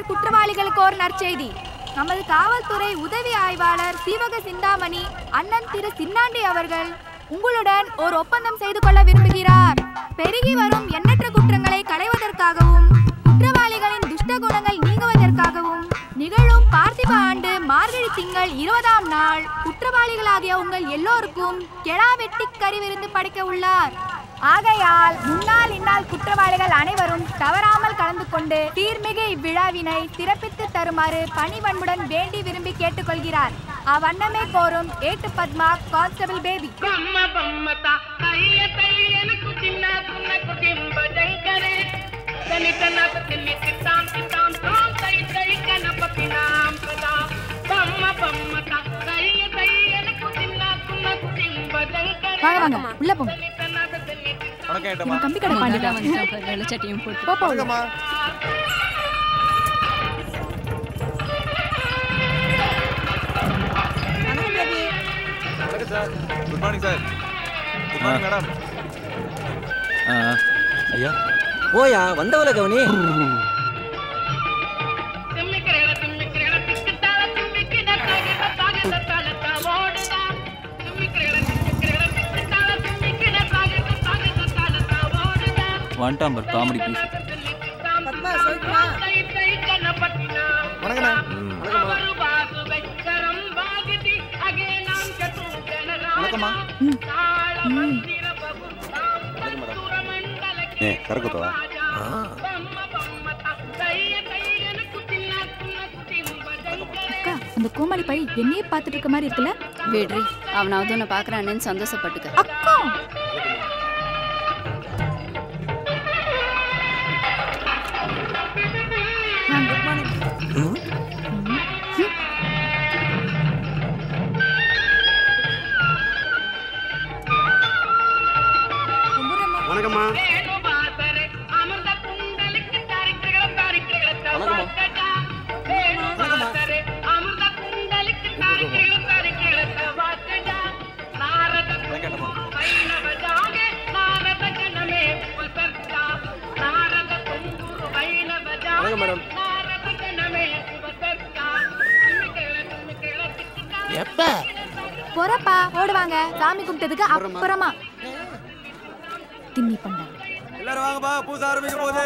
முன்னாள் குற்றவாளிகளுக்கு ஒரு நற்செய்தி நமது காவல்துறை உதவி ஆய்வாளர் சீவக சிந்தாமணி அண்ணன் திரு சின்னாண்டி அவர்கள் உங்களுடன் ஒரு ஒப்பந்தம் செய்து கொள்ள விரும்புகிறார் பெருகி வரும் எண்ணற்ற குற்றங்களை களைவதற்காகவும் குற்றவாளிகளின் துஷ்ட குணங்கள் நீங்குவதற்காகவும் நிகழும் பார்த்திப ஆண்டு மார்கழி திங்கள் இருபதாம் நாள் குற்றவாளிகளாகிய உங்கள் எல்லோருக்கும் கெடா வெட்டி கறி விருந்து படைக்க உள்ளார் ஆகையால் முன்னாள் இந்நாள் குற்றவாளிகள் அனைவரும் தவறாமல் கலந்து கொண்டு தீர்மிகு இவ்விழாவினை சிறப்பித்து தருமாறு பணிவன்புடன் வேண்டி விரும்பி கேட்டுக்கொள்கிறார் அவ்வண்ணமே கோரும் ஏட்டு பத்மா கான்ஸ்டபிள் பேபி బొమ్మ బొమ్మత తయ్య తయ్యను కుటిన్న కున్న కుటింబ జంకరే తనిత నత తిన్ని తిట్టాం తిట్టాం తాం తై తై గణపతి నాం సదా బొమ్మ బొమ్మత తయ్య తయ్యను కుటిన్న కున్న కుటింబ జంకరే வாங்க வாங்க உள்ள போங்க తనిత నత తిన్ని வணக்கம் ஏட்டம்மா இவன் கம்பி கடை பாண்டிதான் வெள்ளச்சட்டியும் போட்டு போ, போ உள்ள. வணக்கம்மா வணக்கம் sir good morning sir good morning madam ஐயா போயா வந்தவள கவனி తిమ్మికరేళ తిమ్మికరేళ తిక్కిటాల తిమ్మికిడ తాగిట తాగిట తాళత ఓడుదా తిమ్మికరేళ తిమ్మికరేళ తిక్కిటాల తిమ్మికిడ తాగిట తాగిట తాళత ఓడుదా வந்துட்டான் பார் காமெடி பீஸ் வணக்கண்ணா வணக்கம்மா ஏ சரக்குத்தவா அக்கா அந்த கோமாளி பை என்னையே பார்த்துட்டு இருக்க மாதிரி இருக்குல்ல விடுறி அவனாவது உன்னை பார்க்கறானேன்னு சந்தோஷப்பட்டுக்க அக்கா வணக்கம்மா வணக்கம் மேடம் எப்ப பொறப்பா ஓடுவாங்க சாமி கும்பிட்டதுக்கு அப்புறமா திம்மி பண்ண எல்லாரும் வாங்கப்பா பூசை ஆரம்பிக்க போகுது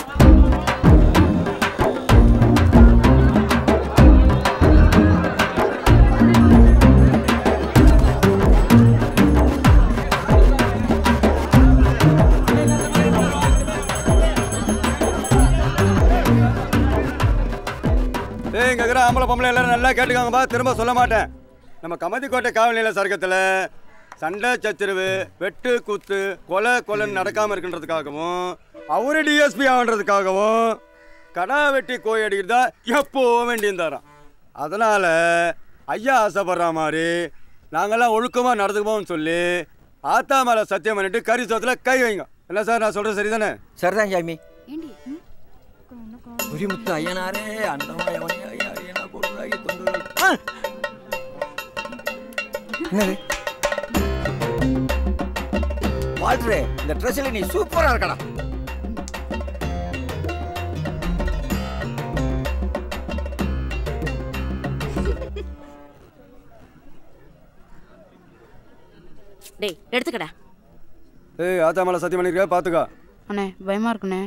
ஏய் இங்க இருக்கிற ஆம்பளை பொம்பளை எல்லாரும் நல்லா கேட்டுக்காங்கப்பா திரும்ப சொல்ல மாட்டேன் நம்ம கமதிக்கோட்டை காவல் நிலைய சரகத்தில் சண்டை சச்சரவு வெட்டு குத்து கொலை கொலைன்னு நடக்காமல் இருக்கின்றதுக்காகவும் அவரு டிஎஸ்பி ஆகுன்றதுக்காகவும் கடா வெட்டி கோய் அடிக்கிறதா எப்போவும் வேண்டியிருந்தாராம் அதனால் ஐயா ஆசைப்படுற மாதிரி நாங்கள்லாம் ஒழுக்கமாக நடந்துக்குவோம்னு சொல்லி ஆத்தா மேலே சத்தியம் பண்ணிட்டு கறி சோத்தில் கை வைங்க என்ன சார் நான் சொல்கிறது சரிதானே சரிதான் சாமி ஏண்டி புரிமுத்து ஐயனாரே அண்டமாயவனே ஐயா ஐயனா கொடுறாகி தொண்டு என்னது வால்ட்ரே இந்த ட்ரெஸ்ல நீ சூப்பரா இருக்கடா டேய் எடுத்துக்கடா ஏய் ஆத்தா மேலே சத்தியம் பண்ணியிருக்க பார்த்துக்கோ அண்ணே பயமா இருக்குண்ணே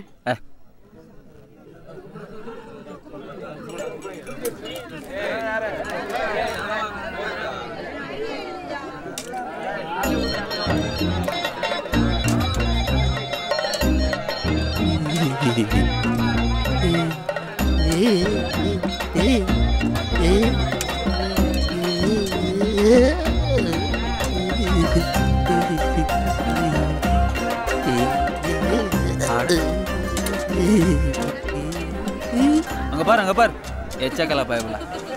அங்க பாரு அங்க பாரு எச்சக்கலா பயபுல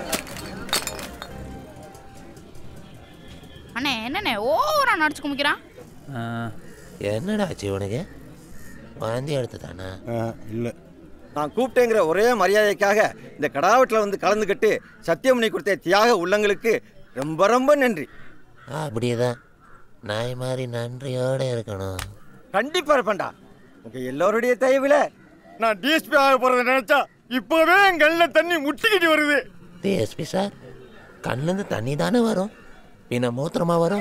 அண்ணே என்னண்ணே ஓவரா நடிச்சு குமிக்கிறான் என்னடா ஆச்சு உனக்கு வாந்தி எடுத்துதானா இல்லை நான் கூப்பிட்டேங்கிற ஒரே மரியாதைக்காக இந்த கடாவட்டில் வந்து கலந்துக்கிட்டு சத்தியமணி கொடுத்த தியாக உள்ளங்களுக்கு ரொம்ப ரொம்ப நன்றி அப்படியேதான் நாய் மாதிரி நன்றியோட இருக்கணும் கண்டிப்பா இருப்பேன்டா உங்க எல்லோருடைய தயவுல நான் டிஎஸ்பி ஆக போறதை நினைச்சா இப்போவே என் கண்ணில் தண்ணி முட்டிக்கிட்டு வருது டிஎஸ்பி சார் கண்ணுலேருந்து தண்ணி தானே வரும் பின்ன மூத்திரமா வரும்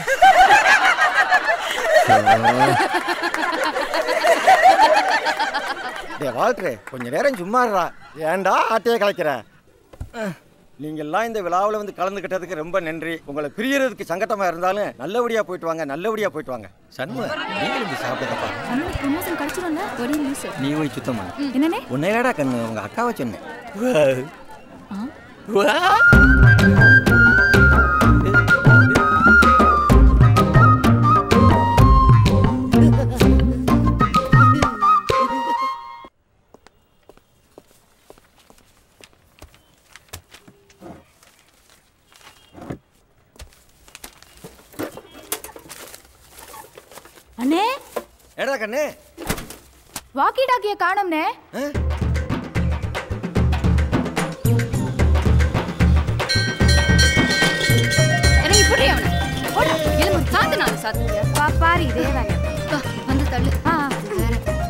டே வாழ்க்கை கொஞ்ச நேரம் சும்மா இருடா ஏன்டா ஆட்டையை கலைக்கிற அஹ், நீங்கெல்லாம் இந்த விழாவில் வந்து கலந்துக்கிட்டதுக்கு ரொம்ப நன்றி உங்களை பிரியறதுக்கு சங்கட்டமாக இருந்தாலும் நல்லபடியாக போயிட்டு வாங்க நல்லபடியாக போயிட்டு வாங்க சண்முக நீங்களும் இங்க சாப்பிடுங்கப்பா அண்ணனுக்கு ப்ரமோஷன் கிடைச்சிரும்ல ஒரு நியூஸ் நீ போய் சுத்தம் பண்ணு என்னனே உன்னையாடா கண்ணு உங்க அக்காவை சொன்னேன் அண்ணே ஏடா கண்ணு வாக்கி டாக்கிய காணோம்னே எனக்கு இப்படி அவனை ஓட எலும்பு சாத்து நாலு சாத்து பா பாரு இதே வேலை வா, வந்து தள்ளு ஆ வேற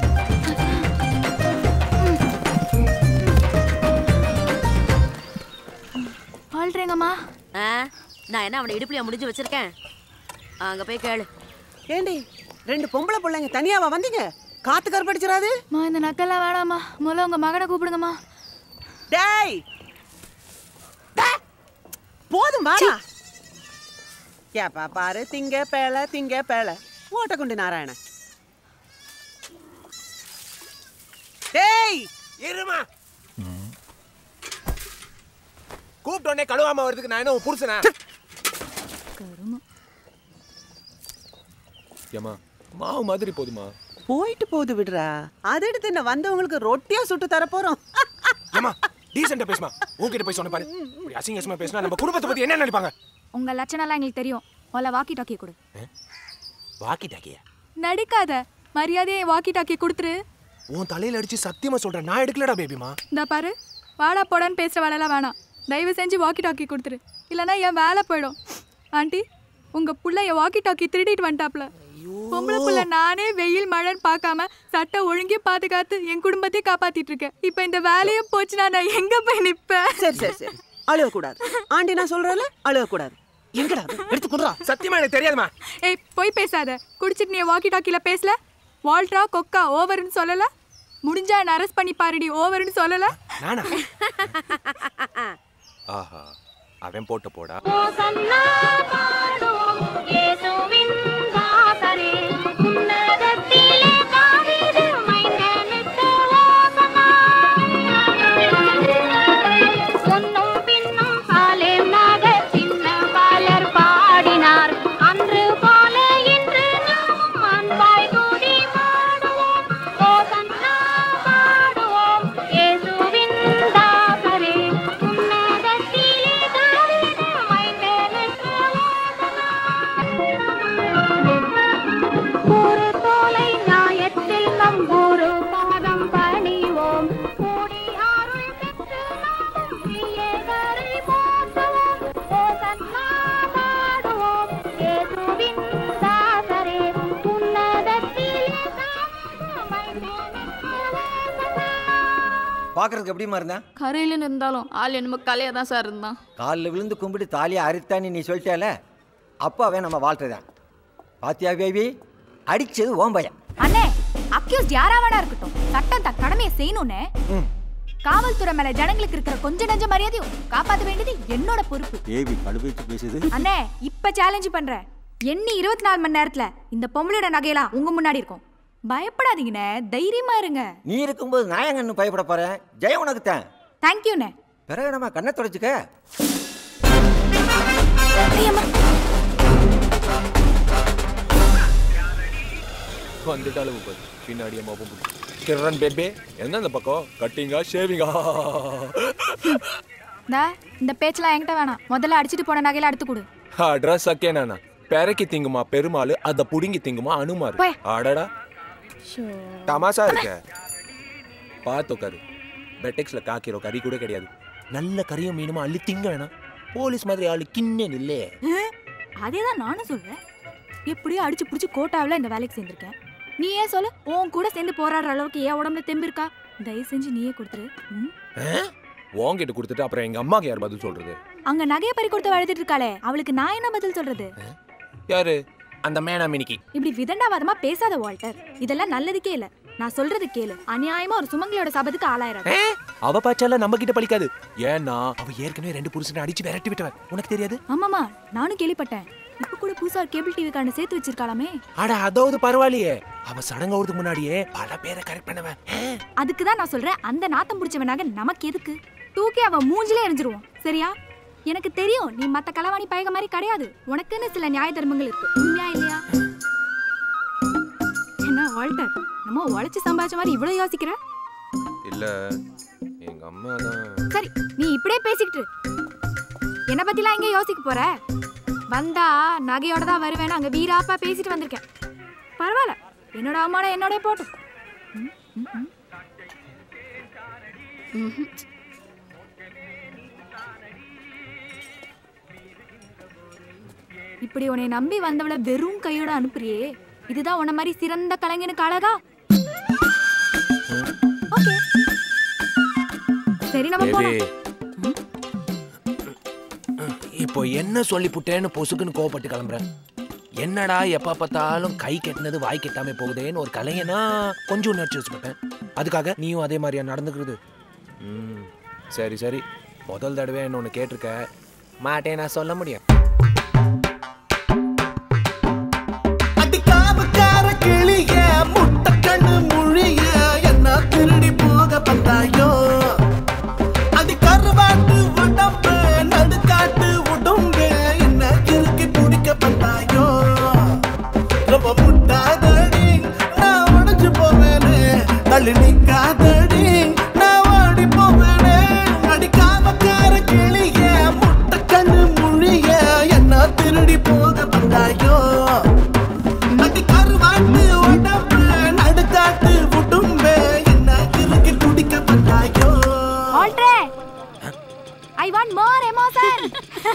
ஆள்றேங்கம்மா ஆ, நான் என்ன அவனை இடுப்புலையா முடிஞ்சு வச்சிருக்கேன் அங்க போய் கேளு ஏண்டி ரெண்டு பொம்பளை பிள்ளைங்க தனியாவா வந்தீங்க காத்து கருப்படிச்சிடாது அம்மா இந்த நக்கெல்லாம் வேணாம்மா முதல்ல உங்க மகனை கூப்பிடுங்கம்மா டேய் டே! போதும் வாடா ஏப்பா பாரு திங்க பேள திங்க பேள ஓட்டக்குண்டு நாராயண டேய் இருமா கூப்பிட்ட உடனே கழுவாம வரதுக்கு நான் என்ன உன் புருஷனா ஏமா மாவு மாதிரி போதுமா போயிட்டு போகுது விடுறா அது எடுத்து என்ன வந்தவங்களுக்கு ரொட்டியா சுட்டு தர போறோம் ஏமா டீசெண்டா பேசுமா உன்கிட்ட போய் சொன்ன பாரு இப்படி அசிங்க அசிங்கமா பேசினா நம்ம குடும்பத்தை பத்தி என்ன நினைப்பாங்க உங்க லட்சணம்லாம் எங்களுக்கு தெரியும் முதல்ல வாக்கி டாக்கி கொடு வாக்கி டாக்கிய நடிக்காத மரியாதையை வாக்கி டாக்கி கொடுத்துரு உன் தலையில அடிச்சு சத்தியமா சொல்றேன் நான் எடுக்கலடா பேபிமா இந்த பாரு வாடா போடான்னு பேசுற வேலைலாம் வேணாம் தயவு செஞ்சு வாக்கி டாக்கி கொடுத்துரு இல்லைன்னா என் வேலை போயிடும் ஆண்டி உங்க புள்ள என் வாக்கி டாக்கி திருடிட்டு வந்துட்டாப்ல பொம்பளை புள்ள நானே வெயில் மழைன்னு பார்க்காம சட்டை ஒழுங்கி பாதுகாத்து என் குடும்பத்தையும் காப்பாத்திட்டு இருக்கேன் இப்போ இந்த வேலையும் போச்சுன்னா நான் எங்க போய் நிப்பேன் சரி சரி சரி அழுக கூடாது ஆண்டி நான் சொல்றேன்ல அழுக கூடாது எங்கடா அது? எடுத்து கொடுறா சத்தியமா எனக்கு தெரியாதுமா ஏய் போய் பேசாத குடிச்சிட்டு நீ வாக்கி டாக்கில பேசல வால்ட்ரா கொக்கா ஓவர்னு சொல்லல முடிஞ்சா என்ன அரெஸ்ட் பண்ணி பாருடி ஓவர்னு சொல்லல நானா ஆஹா அவன் போட்ட போடா அன்று போல இன்று நாம் அன்பாய் கூடி பாடுவோம் ஓசன்னா பாடுவோம் இயேசுவின் தாசரே உன்னதத்திலே தாவீது மைந்தனுக்கு கூறு தோலை நியாயத்தில் நம் குரு பாதம் பணிவோம் கூடி அருள் பெற்று நாமும் பிரியகரை போற்றுவோம் ஓசன்னா பாடுவோம் இயேசுவின் தாசரே உன்னதத்திலே தாவீது மைந்தனுக்கு பார்க்கறதுக்கு எப்படிமா இருந்தேன் கரையில இருந்தாலும் ஆள் என்னமோ கலையா தான் சார் இருந்தான் காலில் விழுந்து கும்பிட்டு தாலியை அறுத்தான்னு நீ சொல்லிட்டால அப்போ அவன் நம்ம வாழ்த்துதான் பாத்தியா பேபி அடிச்சது ஓம் பையன் அண்ணே அக்யூஸ்ட் யாரா வேணா இருக்கட்டும் சட்டம் தன் கடமையை செய்யணும்னே காவல்துறை மேல ஜனங்களுக்கு இருக்கிற கொஞ்ச நெஞ்ச மரியாதையும் காப்பாத்த வேண்டியது என்னோட பொறுப்பு பேபி கடுப்பேச்சு பேசுது அண்ணே இப்ப சேலஞ்ச் பண்றேன் எண்ணி இருபத்தி நாலு மணி நேரத்துல இந்த பொம்பளையோட நகையெல்லாம் உங்க முன்னாடி இருக்கும் பயப்படாதீங்கண்ணே தைரியமா இருங்க நீ இருக்கும்போது நான் எங்க இன்னும் பயப்பட போறேன் ஜெயம் உனக்கு தான் தேங்க்யூண்ணே பிறகு நம்ம கண்ணை தொடச்சிக்க வந்துட்டாலும் பாரு பின்னாடி அம்மா போட்டு கிரண் பேபே என்ன அந்த பக்கம் கட்டிங்கா ஷேவிங்கா இந்த இந்த பேச்செல்லாம் என்கிட்ட வேணாம் முதல்ல அடிச்சிட்டு போன நகையில எடுத்து கொடு அட்ரஸ் அக்கேனா பெரக்கி திங்குமா பெருமாள் அத புடுங்கி திங்குமா அனுமாரு போய். அடடா தமாசா இருக்க பார்த்து உட்காரு பெட்டெக்ஸ்ல காக்கிற கறி கூட கிடையாது நல்ல கறியும் மீனுமா அள்ளி திங்க வேணாம் போலீஸ் மாதிரி ஆளு கிண்ணேன் இல்லே அதே தான் நானும் சொல்றேன் எப்படியோ அடிச்சு புடிச்சு கோட்டாவில் இந்த வேலைக்கு சேர்ந்திருக்கேன் நீ ஏன் சொல்ல உன் கூட சேர்ந்து போராடுற அளவுக்கு என் உடம்புல தெம்பு இருக்கா தயவு செஞ்சு நீயே கொடுத்துரு ம் உன்கிட்ட கொடுத்துட்டு அப்புறம் எங்க அம்மாக்கு யார் பதில் சொல்றது அங்க நகைய பறி கொடுத்து அழுதுட்டு இருக்காளே அவளுக்கு நான் என்ன பதில் சொல்றது யாரு அந்த மேனா மினிக்கி இப்படி விதண்டாவாதமா பேசாத வால்டர் இதெல்லாம் நல்லதுக்கே இல்ல நான் சொல்றது கேளு அநியாயமா ஒரு சுமங்கலியோட சபத்துக்கு ஆளாயிராது அவ பாச்சால நம்ம கிட்ட பழிக்காது ஏன்னா அவ ஏற்கனவே ரெண்டு புருஷனை அடிச்சு விரட்டி விட்டவன் உனக்கு தெரியாது ஆமாமா நானும் கேள்விப்பட்டேன் இப்ப கூட புதுசா ஒரு கேபிள் டிவி காரனை சேர்த்து வச்சிருக்காளாமே அட அதாவது பரவாயில்லையே அவ சடங்கு ஆகுறதுக்கு முன்னாடியே பல பேரை கரெக்ட் பண்ணவன் அதுக்கு தான் நான் சொல்றேன் அந்த நாத்தம் பிடிச்சவனாக நமக்கு எதுக்கு தூக்கி அவன் மூஞ்சிலே எரிஞ்சிருவோம் சரியா எனக்கு தெரியும் நீ மத்த களவாணி பயக மாதிரி கிடையாது உனக்குன்னு சில நியாய தர்மங்கள் இருக்கு உண்மையா இல்லையா என்ன வால்டர் நம்ம உழைச்சு சம்பாதிச்ச மாதிரி இவ்வளவு யோசிக்கிற இல்ல எங்க அம்மா தான் சரி நீ இப்படியே பேசிக்கிட்டு இரு. என்ன பத்திலாம் எங்க யோசிக்க போற வந்தா நகையோட தான் வருவேன்னு அங்க வீராப்பா பேசிட்டு வந்திருக்கேன் பரவாயில்ல என்னோட அம்மாட என்னோட போட்டும் ம், ம், ம். ம்ஹும். இப்படி உன்னை நம்பி வந்தவள வெறும் கையோட அனுப்புறியே இதுதான் உன்ன மாதிரி சிறந்த கலைஞனுக்கு அழகா ஓகே சரி நம்ம பேபி போலாம் இப்போ என்ன சொல்லி புட்டேன்னு பொசுக்குன்னு கோவப்பட்டு கிளம்புறேன் என்னடா எப்ப பார்த்தாலும் கை கெட்டினது வாய் கெட்டாம போகுதேன்னு ஒரு கலைஞனா கொஞ்சம் உணர்ச்சி வச்சுப்பட்டேன் அதுக்காக நீயும் அதே மாதிரியா நடந்துக்கிறது ம் சரி சரி முதல் தடவை என்ன ஒன்று கேட்டிருக்க மாட்டேன் நான் சொல்ல முடியும் அடிக்காமக்கார கிளிய முட்டைக்கண்ணு முழிய என்ன திருடி போக வந்தாயோ அடி கருவாட்டு உடம்பு நடுக்காட்டு உடம்பு என்ன கிறுக்கி பிடிக்க வந்தாயோ ரொம்ப முட்டாதடி நான் உடஞ்சு போவேனே தள்ளி நிக்காதடி நான் ஓடி போவேனே அடிக்காமக்கார கிளிய முட்டைக்கண்ணு முழிய என்ன திருடி போக வந்தாயோ அடி கருவாட்டு உடம்பு நடுக்காட்டு உடம்பு என்ன கிறுக்கி குடிக்க வந்தாயோ ஆல்ட்ரே ஐ வாண்ட் மோர் எமோஷன்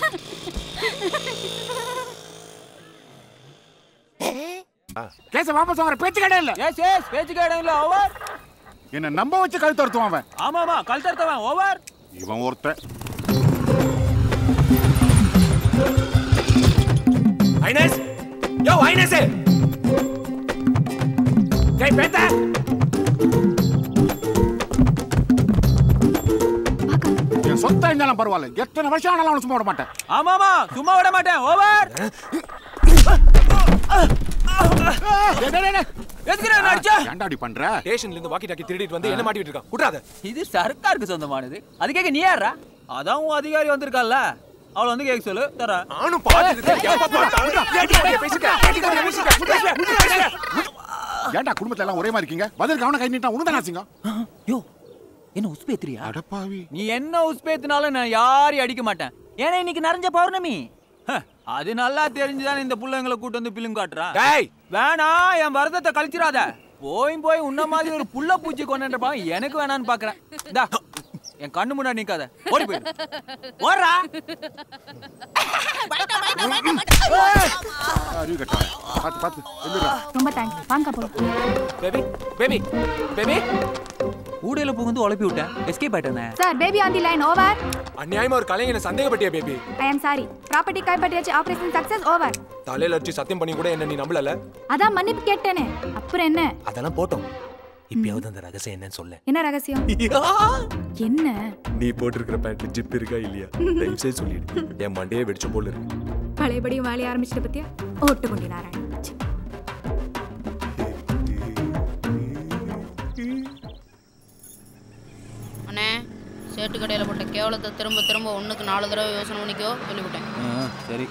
கேச வாபஸ் வாங்குற பேச்சு கடை இல்ல எஸ் எஸ் பேச்சு இடம் இல்ல ஓவர் என்ன நம்ப வச்சு கழுத்து அறுத்துவான் அவன் ஆமா ஆமா கல்தர்த்தவன் ஓவர் இவன் ஒருத்தன் ஐனஸ் யோ ஐனஸ் டேய் பேத்த என் சொத்தம் இருந்தாலும் பரவாயில்ல எத்தனை வருஷம் ஆனாலும் அவனை சும்மா விட மாட்டேன் ஆமா ஆமா சும்மா விட மாட்டேன் ஓவர் எதுக்குடா என்ன அடிச்ச ஏன்டாடி பண்ற ஸ்டேஷன்ல இருந்து வாக்கி டாக்கி திருடிட்டு வந்து என்ன மாட்டிட்டு இருக்கான் குட்றாத இது சர்க்காருக்கு சொந்தமானது அது கேட்க நீ யாரா அதான் உன் அதிகாரி வந்திருக்கால்ல அவளை வந்து கேட்க சொல்லு தரேன் நானும் பாத்துட்டு ஏன்டா குடும்பத்துல எல்லாம் ஒரே மாதிரி இருக்கீங்க பதில் கவனம் கை நீட்டா உனதான் ஆச்சுங்க யோ என்ன உஸ்பேத்திரியா அடப்பாவி நீ என்ன உஸ்பேத்தினாலும் நான் யாரையும் அடிக்க மாட்டேன் ஏன்னா இன்னைக்கு நிறைஞ்ச பௌர்ணமி ஹ, அது நல்லா தெரிஞ்சுதானே இந்த புள்ளைங்களை கூட்டு வந்து பிலிம் காட்டுறான் டேய் வேணாம் என் வரதத்தை கழிச்சிடாத போய் போய் உன்ன மாதிரி ஒரு புள்ள பூச்சி கொண்டுன்றப்பா எனக்கு வேணான்னு பாக்குறேன் இந்தா என் கண்ணு முன்னாடி நிக்காத ஓடி போயிடு ஓடுறா அறிவு கட்டா பாத்து பாத்து எந்திரா ரொம்ப தேங்க்ஸ் வாங்க போலாம் பேபி பேபி பேபி ஊடையில புகுந்து உழப்பி விட்டேன் எஸ்கேப் ஆயிட்டேனே sir baby on the line over அநியாயமா ஒரு கலைஞனை சந்தேகப்பட்டியா baby I am sorry property கைப்பற்றியாச்சு ஆபரேஷன் சக்சஸ் ஓவர் தலையில அடிச்சு சத்தியம் பண்ணி கூட என்ன நீ நம்பலல அதான் மன்னிப்பு கேட்டேனே அப்புறம் என்ன அதெல்லாம் போட்டோம் இப்பயாவது அந்த ரகசியம் என்னன்னு சொல்ல என்ன ரகசியம் என்ன நீ போட்டிருக்கிற பேண்ட் ஜிப் இருக்கா இல்லையா தயவு செய்து சொல்லிடு என் மண்டையே வெடிச்ச போல இருக்கு பழையபடியும் வாழ ஆரம்பிச்சிட்ட பத்தியா ஓட்டு கொண்டி நாராயணன் ச்சே. அண்ணே சேட்டு கடையில் போட்ட கேவலத்தை திரும்ப திரும்ப ஒன்றுக்கு நாலு தடவை யோசனை பண்ணிக்கோ சொல்லிவிட்டேன் சரி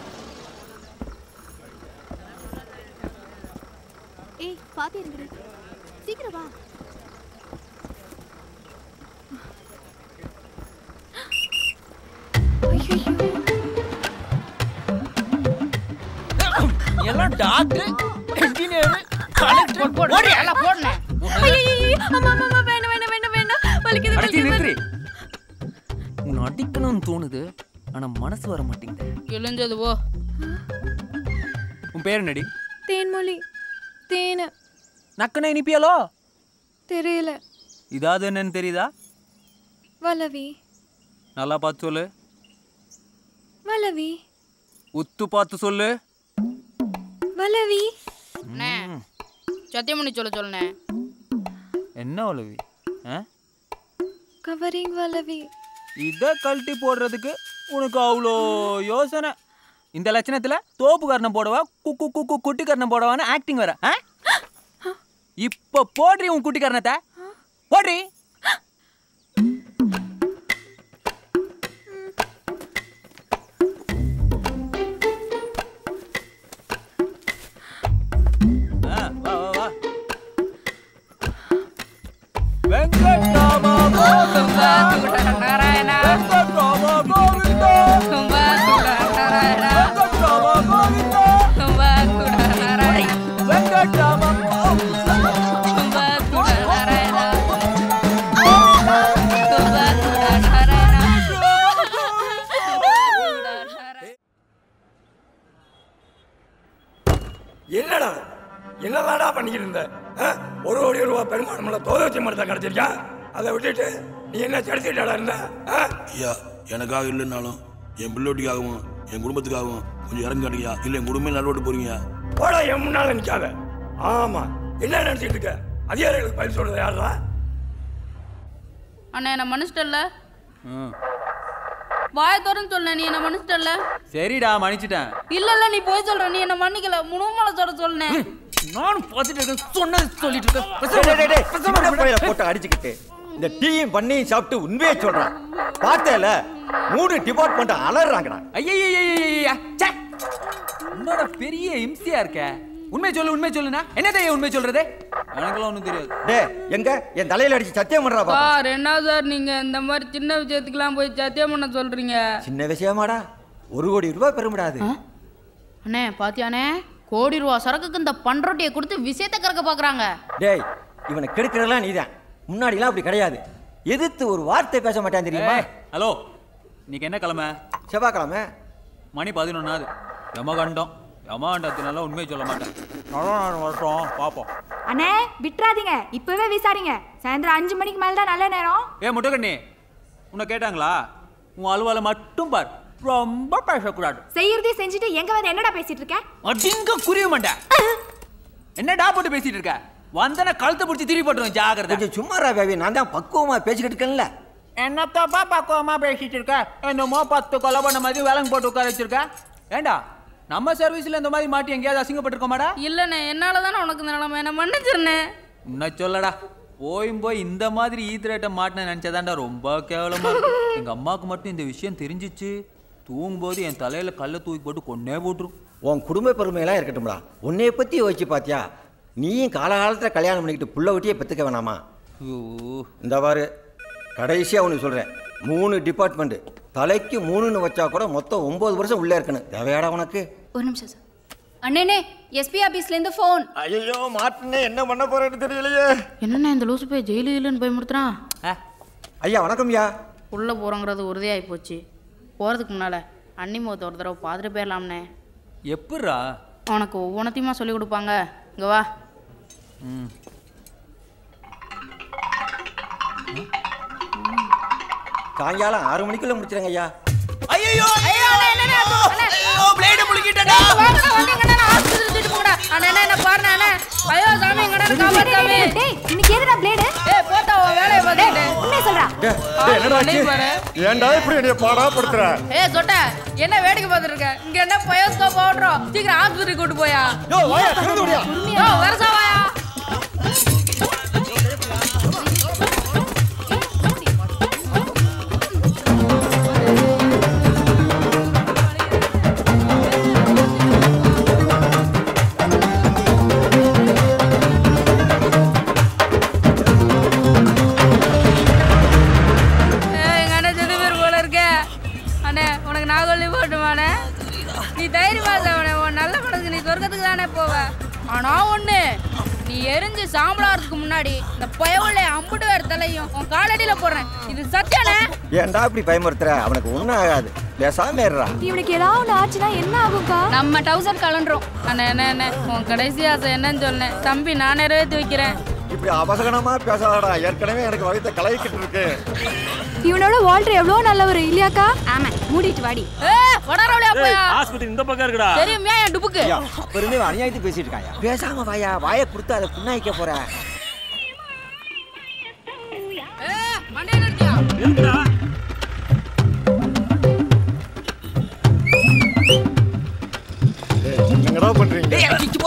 ஏய் பாத்து இருங்கடி சீக்கிரம் வா எல்லாம் டாக்டர் இன்ஜினியர் கலெக்டர் ஓடி எல்லாம் போடுனேன் அம்மா அம்மா வேண்டாம் வேண்டாம் வேண்டாம் வேண்டாம் வலிக்குது அடிச்சு வலிக்குது நிறுத்து உன்னை அடிக்கணும்னு தோணுது ஆனா மனசு வர மாட்டேங்குது கிழிஞ்சது போ உன் பேர் என்னடி தேன்மொழி தேனு நக்கனை இனிப்பியாலோ தெரியல இதாவது என்னன்னு தெரியுதா வலவி நல்லா பார்த்து சொல்லு வலவி உத்து பார்த்து சொல்லு வலவி அண்ணே சத்தியம் பண்ணி சொல்ல சொல்லுண்ணே என்ன உலவி ஆ கவரிங் வலவி இதை கழட்டி போடுறதுக்கு உனக்கு அவ்வளோ யோசனை இந்த லட்சணத்துல தோப்பு கர்ணம் போடவா குக்கு குக்கு குட்டி கர்ணம் போடவான்னு ஆக்டிங் வர ஆ? இப்ப போடுறி உன் குட்டி கர்ணத்தை போடுறி ஆ, வா வா வா வெங்கட்ராம கோவிந்தா வெங்கட்ராம கோவிந்தா வெங்கட்ராம கோவிந்தா வெங்கட்ராம என்னடா என்னதாடா பண்ணிக்கிட்டு இருந்த ஆ? ஒரு கோடி ரூபா பெருமானமுள்ள தோதச்சி மரத்தை கிடைச்சிருக்கான் அதை விட்டுட்டு நீ என்ன செடிச்சிட்டாடா இருந்த ஆ? ஐயா எனக்காக இல்லைன்னாலும் என் பிள்ளோட்டிக்காகவும் என் குடும்பத்துக்காகவும் கொஞ்சம் இறங்கி காட்டுங்கய்யா இல்லை என் குடும்பம் நல்வோட்டு போறீங்க போடா என் முன்னால நிக்காத ஆமா என்ன நினைச்சிட்டு இருக்க அதிகாரிகளுக்கு பதில் சொல்றது யாரா அண்ணே என்ன மன்னிச்சிட்டல்ல வாய திறந்து சொல்ல நீ என்ன மன்னிச்சிட்டல்ல சரிடா மன்னிச்சிட்டேன் இல்ல இல்ல நீ போய் சொல்ற நீ என்ன மன்னிக்கல முழுமலை சொல்ல சொன்னேன் நானும் பார்த்துட்டு இருக்கேன் சொன்னது சொல்லிட்டு டேய், டேய், டேய், சின்ன பையல போட்டு அடிச்சுக்கிட்டு இந்த டீயும் பண்ணியும் சாப்பிட்டு உண்மையை சொல்றான் பார்த்தேல மூணு டிபார்ட்மெண்ட் அலறாங்கடா ஐயா உன்னோட பெரிய இம்சையா இருக்க உண்மை சொல்லு உண்மை சொல்லுனா என்னதைய உண்மை சொல்றது எனக்கெல்லாம் ஒண்ணும் தெரியாது டேய் எங்க என் தலையில அடிச்சு சத்தியம் பண்றா பாப்பா சார் என்ன சார் நீங்க இந்த மாதிரி சின்ன விஷயத்துக்குலாம் போய் சத்தியம் பண்ண சொல்றீங்க சின்ன விஷயமாடா ஒரு கோடி ரூபாய் பெறும்டாது அண்ணே பாத்தியானே கோடி ரூபா சரக்குக்கு இந்த பண்ரொட்டியை கொடுத்து விஷயத்தை கறக்க பாக்குறாங்க டேய் இவனை கெடுக்கிறதெல்லாம் நீதான் முன்னாடிலாம் அப்படி கிடையாது எதிர்த்து ஒரு வார்த்தை பேச மாட்டான் தெரியுமா ஹலோ இன்னைக்கு என்ன கிழமை செவ்வாய்க்கிழமை மணி பதினொன்னாவது யமகண்டம் யமகண்டத்தினால உண்மையை சொல்ல மாட்டேன் நல்லா நாலு வருஷம் பார்ப்போம் அண்ணே விட்டுறாதீங்க இப்பவே விசாரிங்க சாயந்தரம் அஞ்சு மணிக்கு மேல தான் நல்ல நேரம் ஏ முட்டைக்கண்ணி உன்னை கேட்டாங்களா உன் அலுவலை மட்டும் பார் ரொம்ப பேசக்கூடாது செய்யறதே செஞ்சுட்டு எங்க வந்து என்னடா பேசிட்டு இருக்க அடிங்க குருவி மாட்டேன் என்னடா போட்டு பேசிட்டு இருக்க வந்தன கழுத்தை பிடிச்சி திருப்பி போட்டுருவேன் ஜாகிரதை கொஞ்சம் சும்மாரா பேபி நான் தான் பக்குவமா பேசிக்கிட்டு இருக்கேன்ல என்னத்தப்பா பக்குவமா பேசிட்டு இருக்க என்னமோ பத்து கொலை பண்ண மாதிரி வேலைங்க போட்டு உட்கார வச்சிருக்க ஏண்டா நம்ம சர்வீஸ்ல இந்த மாதிரி மாட்டி எங்கேயாவது அசிங்கப்பட்டிருக்கோமாடா இல்லண்ணே என்னால தானே உனக்கு இந்த நிலைமை என்ன மன்னிச்சிருந்தேன் உன்னை சொல்லடா போயும் போய் இந்த மாதிரி ஈத்திரேட்ட மாட்டின நினைச்சதாண்டா ரொம்ப கேவலமா இருக்கு. எங்க அம்மாவுக்கு மட்டும் இந்த விஷயம் தெரிஞ்சிச்சு தூங்கும்போது என் தலையில கல்லை தூக்கி போட்டு கொன்னே போட்டுரும் உன் குடும்ப பெருமையெல்லாம் இருக்கட்டும்டா உன்னைய பத்தி யோசிச்சு பாத்தியா நீயும் காலகாலத்தில் கல்யாணம் பண்ணிக்கிட்டு புள்ள ஒட்டியே பெற்றுக்க வேணாமா இந்த பாரு கடைசியாக ஒன்று சொல்கிறேன் மூணு டிபார்ட்மெண்ட்டு தலைக்கு மூணுன்னு வச்சா கூட மொத்தம் ஒம்பது வருஷம் உள்ளே இருக்கணும் தேவையாடா உனக்கு ஒரு நிமிஷம் சார் அண்ணனே எஸ்பி ஆபீஸ்ல இருந்து ஃபோன் ஐயோ மாட்டினே என்ன பண்ண போறேன்னு தெரியலையே என்னண்ணே இந்த லூசு போய் ஜெயிலு இல்லைன்னு பயமுறுத்துறான் ஐயா வணக்கம்யா உள்ள போறோங்கிறது உறுதியாகி போச்சு போறதுக்கு முன்னால அன்னி முகத்தை ஒரு தடவை பார்த்துட்டு போயிடலாம்ண்ணே எப்பட்றா உனக்கு ஒவ்வொன்றத்தையுமா சொல்லி கொடுப்பாங்க இங்க வா ம் சாயங்காலம் ஆறு மணிக்குள்ள முடிச்சிருங்க ஐயா ஐயோ ஐயோ ஐயோ பிளேட் முழுகிட்டடா ஐயோ சாமி எங்கடா காப்பாத்து சாமி டேய் இன்னைக்கு எதுடா பிளேடு ஏய் போட்டா உன் வேலையை பார்த்துட்டு உண்மையை சொல்றா என்னடா ஆச்சு? ஏன்டா இப்படி என்னைய பாடாப்படுத்துற ஏய் சொட்ட என்ன வேடிக்கை பார்த்துட்டு இருக்க இங்க என்ன பயோஸ்கோப் ஓடுறோம் சீக்கிரம் ஆஸ்பத்திரி கூட்டு போயா யோ வாயா திறந்து விடியா யோ வரசா வாயா ஏய், எங்க அண்ணன் செத்து பேர் போல இருக்க அண்ணே உனக்கு நாகொல்லி போட்டுமாண்ணே நீ தைரியமா அவனே உன் நல்ல மனசுக்கு நீ சொர்க்கத்துக்கு தானே போவ ஆனா ஒண்ணு நீ எரிஞ்சு சாம்பலாறதுக்கு முன்னாடி இந்த பயவுள்ள அம்புட்டு வேற தலையும் உன் காலடியில போடுறேன் இது சத்தியானே ஏன்டா இப்படி பயமுறுத்துற அவனுக்கு ஒன்றும் ஆகாது பேசாம இருடா இவனுக்கு ஏதாவது ஒன்று ஆச்சுன்னா என்ன ஆகும்க்கா நம்ம டவுசர் கலண்டுறோம் அண்ணே என்ன என்ன உன் கடைசி ஆசை என்னன்னு சொன்னேன் தம்பி நான் நிறைவேற்றி வைக்கிறேன் இப்படி அபசகனமா பேசாதடா ஏற்கனவே எனக்கு வகுத்த கலகிக்கிட்டு இருக்கு இவனோட வால்டர் எவ்வளோ நல்லவர் இல்லையாக்கா ஆமா மூடிட்டு வாடி வடறவளையா போயா ஆஸ்பத்திரி இந்த பக்கம் இருக்குடா தெரியுமே என் டுபுக்கு அப்ப இருந்து அநியாயத்தை பேசிட்டு இருக்காயா பேசாம வாயா வாயை கொடுத்து அதை புண்ணாய்க்க போற என்னடா பண்றீங்க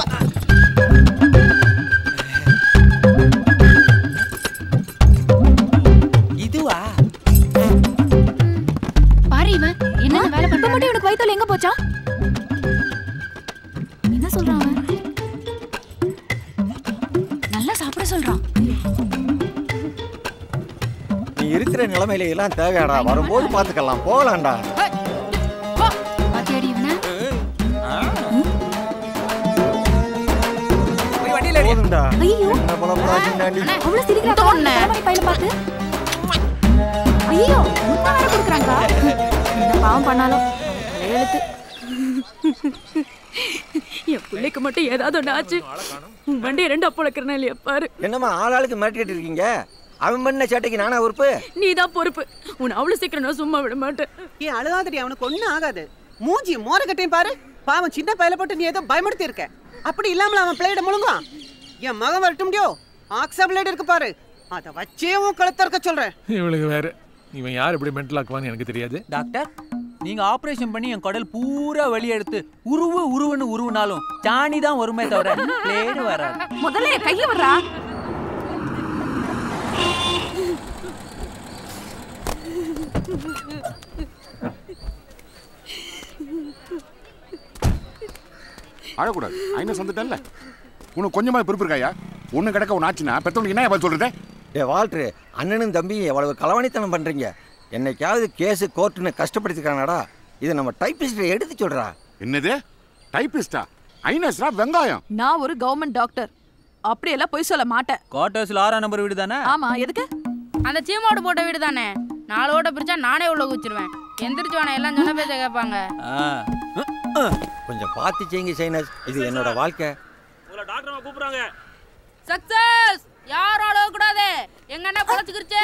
இதுவா பாரு இவன் என்ன வேலை இப்ப பண்றான் மட்டும் இவனுக்கு வயித்துல எங்க போச்சான் என்ன சொல்றான் அவன் நல்லா சாப்பிட சொல்றான் நீ இருக்கிற நிலைமையில எல்லாம் தேவையாடா வரும்போது பாத்துக்கலாம் போகலாம்டா பாத்தியாடி இவனை போதும்டா ஐயோ என்ன பண்ண போறாங்க அவ்வளவு சிரிக்கிறாங்க பையில பார்த்து ஐயோ முட்டை வேற கொடுக்குறாங்க இந்த பாவம் பண்ணாலும் எழுத்து என் பிள்ளைக்கு மட்டும் ஏதாவது ஒன்று ஆச்சு உன் வண்டியை ரெண்டு அப்பளக்கிறனா இல்லையா பாரு என்னம்மா ஆளாளுக்கு மிரட்டிட்டு இருக்கீங்க அவன் பண்ண சேட்டைக்கு நானா பொறுப்பு நீ தான் பொறுப்பு உன்னை அவ்வளவு சீக்கிரம் நான் சும்மா விட மாட்டேன் ஏன் அழுகாதடி அவனுக்கு ஒண்ணும் ஆகாது மூஞ்சி மோர கட்டையும் பாரு பாவம் சின்ன பையில போட்டு நீ ஏதோ பயமுடுத்தி இருக்க அப்படி இல்லாமல அவன் பிளேட முழுங்குவான் என் மகன் வரட்டும் முடியோ ஆக்ஸா பிளேடு இருக்கு பாரு அதை வச்சே உன் கழுத்த இருக்க சொல்றேன் இவளுக்கு வேற இவன் யார் இப்படி மென்டல் ஆக்குவான்னு எனக்கு தெரியாது டாக்டர் நீங்க ஆபரேஷன் பண்ணி என் குடல் பூரா வெளிய எடுத்து உருவு உருவுன்னு உருவுனாலும் சாணி தான் வருமே தவிர பிளேடு வராது முதல்ல என் கையை வர்றா அழக்கூடாது ஐநஸ் வந்துட்டல்ல உனக்கு கொஞ்சமா பொறுப்பு இருக்காயா ஒண்ணு கிடக்க ஒன்று ஆச்சுன்னா பெத்தவனுக்கு என்ன பதில் சொல்றது டே வால்ட்ரு அண்ணனும் தம்பியும் எவ்வளவு களவாணித்தனம் பண்றீங்க என்னைக்காவது கேஸு கோர்ட்டுன்னு கஷ்டப்படுத்திக்கிறானடா இதை நம்ம டைப்பிஸ்ட்டை எடுத்து சொல்றா என்னது டைப்பிஸ்டா ஐநஸ்ரா வெங்காயம் நான் ஒரு கவர்மெண்ட் டாக்டர் அப்படியெல்லாம் பொய் சொல்ல மாட்டேன் குவார்டர்ஸ்ல ஆறாம் நம்பர் வீடு தானே ஆமா எதுக்கு அந்த சீமாடு போட்ட வீடு தானே நாலு ஓட்ட பிரிச்சா நானே உள்ள குச்சிருவேன் எந்திரிச்சு வானே எல்லாம் சொன்ன பேச்ச கேட்பாங்க கொஞ்சம் பார்த்து செய்யுங்க சைனஸ் இது என்னோட வாழ்க்கை டாக்டர் கூப்பிடுறாங்க சக்சஸ் யாரும் அழக கூடாது எங்க அண்ணா பொழைச்சுக்கிருச்சு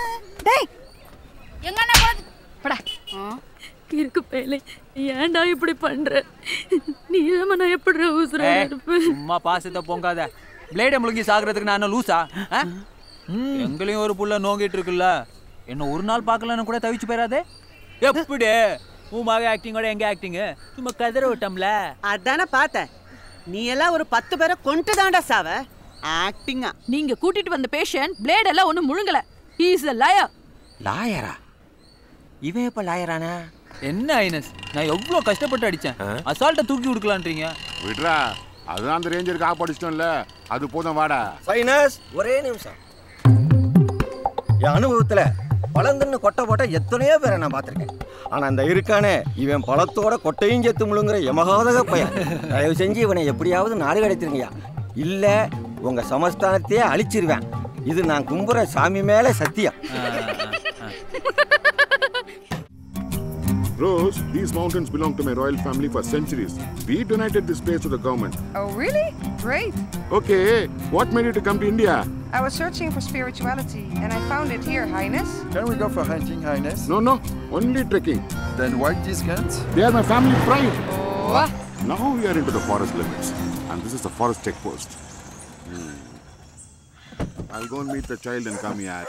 எங்க அண்ணா பொழைச்சு படா இருக்கு பேலே ஏன்டா இப்படி பண்ற நீ இல்லாம நான் எப்படி உசுர ஏய், இருப்பேன் சும்மா பாசத்தை பொங்காத பிளேடை முழுங்கி சாகுறதுக்கு நான் என்ன லூசா ஆ? எங்களையும் ஒரு புள்ள நோங்கிட்டு இருக்குல்ல என்ன ஒரு நாள் பார்க்கலன்னு கூட தவிச்சு போயிடாதே எப்படி உன் மக ஆக்டிங்கோட எங்க ஆக்டிங் சும்மா கதற விட்டோம்ல அதானே பார்த்தேன் நீ எல்லாம் ஒரு பத்து பேரை கொண்டு தாண்டா சாவ ஆக்டிங்கா நீங்க கூட்டிட்டு வந்த பேஷண்ட் பிளேட் எல்லாம் ஒண்ணும் முழுங்கல இஸ் a liar லாயரா இவன் எப்ப லாயரானா என்ன ஐனஸ் நான் எவ்வளவு கஷ்டப்பட்டு அடிச்சேன் அசால்ட்டை தூக்கி கொடுக்கலான்றீங்க விடுறா அதுதான் அந்த ரேஞ்சருக்கு ஆப்படிச்சிட்டோம்ல அது போதும் வாடா சைனஸ் ஒரே நிமிஷம் என் அனுபவத்துல பழந்துன்னு கொட்டை போட்ட எத்தனையோ பேரை நான் பார்த்துருக்கேன் ஆனா அந்த இருக்கானே இவன் பழத்தோட கொட்டையும் செத்து முழுங்குற எமகாதக பையன் தயவு செஞ்சு இவனை எப்படியாவது நாடு கிடைச்சிருங்கய்யா இல்ல உங்க சமஸ்தானத்தையே அழிச்சிருவேன் இது நான் கும்புற சாமி மேல சத்தியம் Rose, these mountains belong to my royal family for centuries. We donated this place to the government. Oh, really? Great. Okay, what made you to come to India? I was searching for spirituality and I found it here, Highness. Can we go for hunting, Highness? No, no, only trekking. Then why discount? They are my family pride. What? Now we are into the forest limits, and this is the forest checkpost. Hmm. I'll go and meet the child and come here.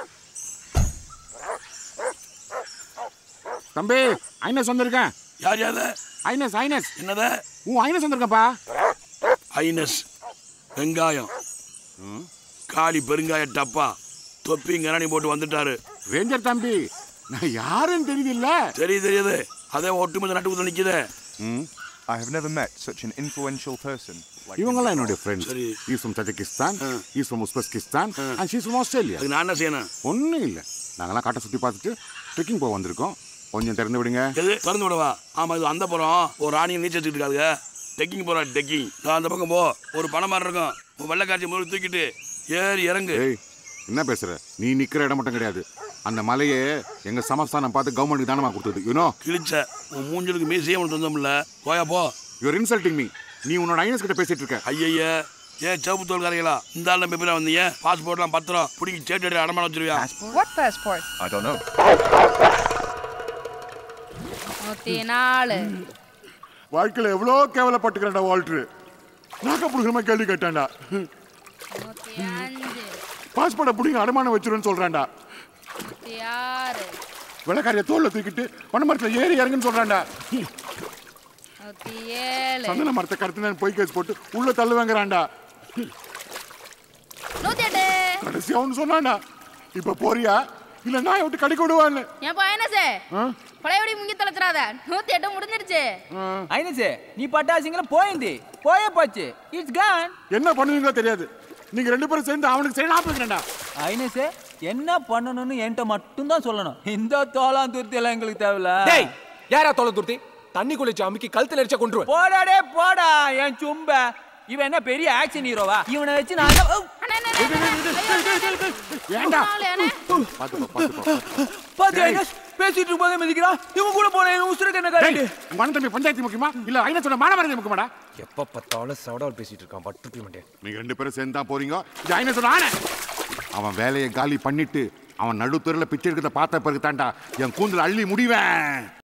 தம்பி ஐனஸ் வந்திருக்கேன் யார் யாரு ஐனஸ் ஐனஸ் என்னது உன் ஐனஸ் வந்திருக்கப்பா ஐனஸ் வெங்காயம் காளி பெருங்காய டப்பா தொப்பி கரணி போட்டு வந்துட்டாரு ரேஞ்சர் தம்பி நான் யாருன்னு தெரியுதுல்ல தெரியுது தெரியுது அதே ஒட்டுமொத்த நட்டுக்குள்ள நிக்குது I have never met such an influential person. Like இவங்கெல்லாம் என்னுடைய friends is from Tajikistan is from Uzbekistan and she's from Australia அதுக்கு நான் என்ன செய்யணும் ஒன்றும் இல்லை நாங்கெல்லாம் காட்டை சுற்றி பார்த்துட்டு ட்ரெக்கிங் போக வந்திருக்கோம் கொஞ்சம் திறந்து விடுங்க எது திறந்து விடவா ஆமா இது அந்த புறம் ஒரு ராணியை நீச்சல் வச்சுட்டு இருக்காதுங்க டெக்கிங் போறா டெக்கிங் நான் அந்த பக்கம் போ ஒரு பணம் மாதிரி இருக்கும் உன் வெள்ளக்காட்சி முதல்ல தூக்கிட்டு ஏறி இறங்கு ஏய் என்ன பேசுற நீ நிக்கிற இடம் மட்டும் கிடையாது அந்த மலையை எங்க சமஸ்தானம் பார்த்து கவர்மெண்ட் தானமா கொடுத்தது யூனோ கிழிச்ச உன் மூஞ்சலுக்கு மீசையே உனக்கு தந்தோம்ல போயா போ யூர் இன்சல்ட்டிங் மீ நீ உன்னோட ஐனஸ் கிட்ட பேசிட்டு இருக்க ஐயய்ய ஏன் சிவப்பு தோல்காரங்களா இந்த ஆள் நம்பி எப்படி வந்தீங்க பாஸ்போர்ட்லாம் பத்திரம் பிடிங்கி சேட்டு அடி அடமானம் வச்சிருவியா What passport? I don't know. நூத்தி நாலு வாழ்க்கையில் எவ்வளோ கேவலப்பட்டுக்கிறேன்டா வால்ட்ரு நாக்க புடுக்கிறமா கேள்வி கேட்டான்டா நூத்தி அஞ்சு பாஸ்போர்ட்டை பிடிங்க அடமானம் வச்சிருன்னு சொல்றான்டா நூத்தி ஆறு விளக்காரிய தோல்ல தூக்கிட்டு பனைமரத்தில் ஏறி இறங்குன்னு சொல்றான்டா நூத்தி ஏழு சந்தன மரத்தை கடத்தின பொய் கேஸ் போட்டு உள்ள தள்ளுவேங்கிறான்டா நூத்தி எட்டு கடைசி அவனு சொன்னான்டா இப்ப போறியா இல்ல நான் விட்டு கடிக்க விடுவான்னு என் பையனசே ஆ? பழையபடி முங்கி தொலைச்சிடாத நூத்தி எட்டு முடிஞ்சிருச்சு ஐனசே நீ பட்டாசிங்கள போయింది போயே போச்சு இட்ஸ் கான் என்ன பண்ணுவீங்களோ தெரியாது நீங்க ரெண்டு பேரும் சேர்ந்து அவனுக்கு சரி நான் போய்க்கிறேன்டா ஐனசே என்ன பண்ணணும்னு என்கிட்ட மட்டும்தான் சொல்லணும் இந்த தோலாம் துருத்தி எல்லாம் எங்களுக்கு தேவையில்ல டேய் யாரா தோலை துருத்தி தண்ணி குளிச்சு அமுக்கி கழுத்துல எரிச்சா கொண்டு போடா டே போடா என் சும்ப இவன் என்ன பெரிய ஆக்ஷன் ஹீரோவா இவனை வச்சு நான் தான்- ஓ! ஏன்டா பாத்து ஐனஸ் பேசிட்டு இருக்கும்போதே மிதிக்கிறான் இவன் கூட போன என் உசுருக்கு என்ன காரியம் மன தம்பி பஞ்சாயத்து முக்கியமா இல்ல ஐநா சொன்ன மானவரதி முக்கியமாடா எப்ப பார்த்தாலும் சவடால் பேசிட்டு இருக்கான் பட்டு மாட்டேன் நீங்க ரெண்டு பேரும் சேர்ந்து தான் போறீங்க இது ஐநா சொன்ன ஆனே அவன் வேலையை காலி பண்ணிட்டு அவன் நடுத்தூரில் பிச்சை எடுக்கிறத பார்த்த பிறகு தான்டா என் கூந்தல் அள்ளி முடிவேன்